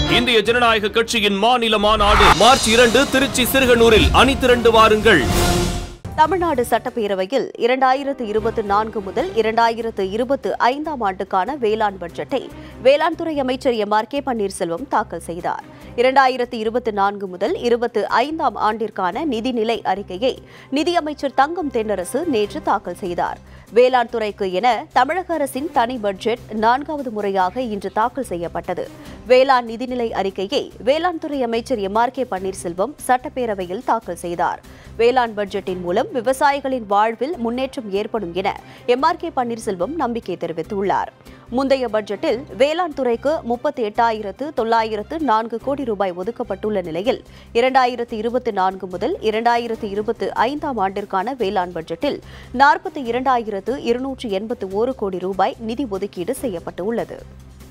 இந்திய ஜனநாயக கட்சியின் மாநில மாநாடு மார்ச் இரண்டு திருச்சி சிறுகனூரில் அணிதிரண்டு வாருங்கள் தமிழ்நாடு சட்டப்பேரவையில் இரண்டாயிரத்து இருபத்தி நான்கு முதல் இரண்டாயிரத்து இருபத்து ஐந்தாம் ஆண்டுக்கான வேளாண் பட்ஜெட்டை வேளாண் துறை அமைச்சர் எம் ஆர் கே பன்னீர்செல்வம் தாக்கல் செய்தார் இரண்டாயிரத்து இருபத்தி நான்கு முதல் இருபத்து ஐந்தாம் ஆண்டிற்கான நிதிநிலை அறிக்கையை நிதியமைச்சர் தங்கம் தென்னரசு நேற்று தாக்கல் செய்தார் வேளாண் துறைக்கு என தமிழக அரசின் தனி பட்ஜெட் நான்காவது முறையாக இன்று தாக்கல் செய்யப்பட்டது வேளாண் நிதிநிலை அறிக்கையை வேளாண் துறை அமைச்சர் எம் ஆர் கே பன்னீர்செல்வம் சட்டப்பேரவையில் தாக்கல் செய்தார் வேளாண் பட்ஜெட்டின் மூலம் விவசாயிகளின் வாழ்வில் முன்னேற்றம் ஏற்படும் என எம் ஆர் கே பன்னீர்செல்வம் நம்பிக்கை தெரிவித்துள்ளார் முந்தைய பட்ஜெட்டில் வேளாண் துறைக்கு முப்பத்தி எட்டாயிரத்து தொள்ளாயிரத்து நான்கு கோடி ரூபாய் ஒதுக்கப்பட்டுள்ள நிலையில் இரண்டாயிரத்து இருபத்தி நான்கு முதல் இரண்டாயிரத்து இருபத்தி ஐந்தாம் ஆண்டிற்கான வேளாண் பட்ஜெட்டில் நாற்பத்தி இரண்டாயிரத்து இருநூற்று எண்பத்து ஒரு கோடி ரூபாய் நிதி ஒதுக்கீடு செய்யப்பட்டுள்ளது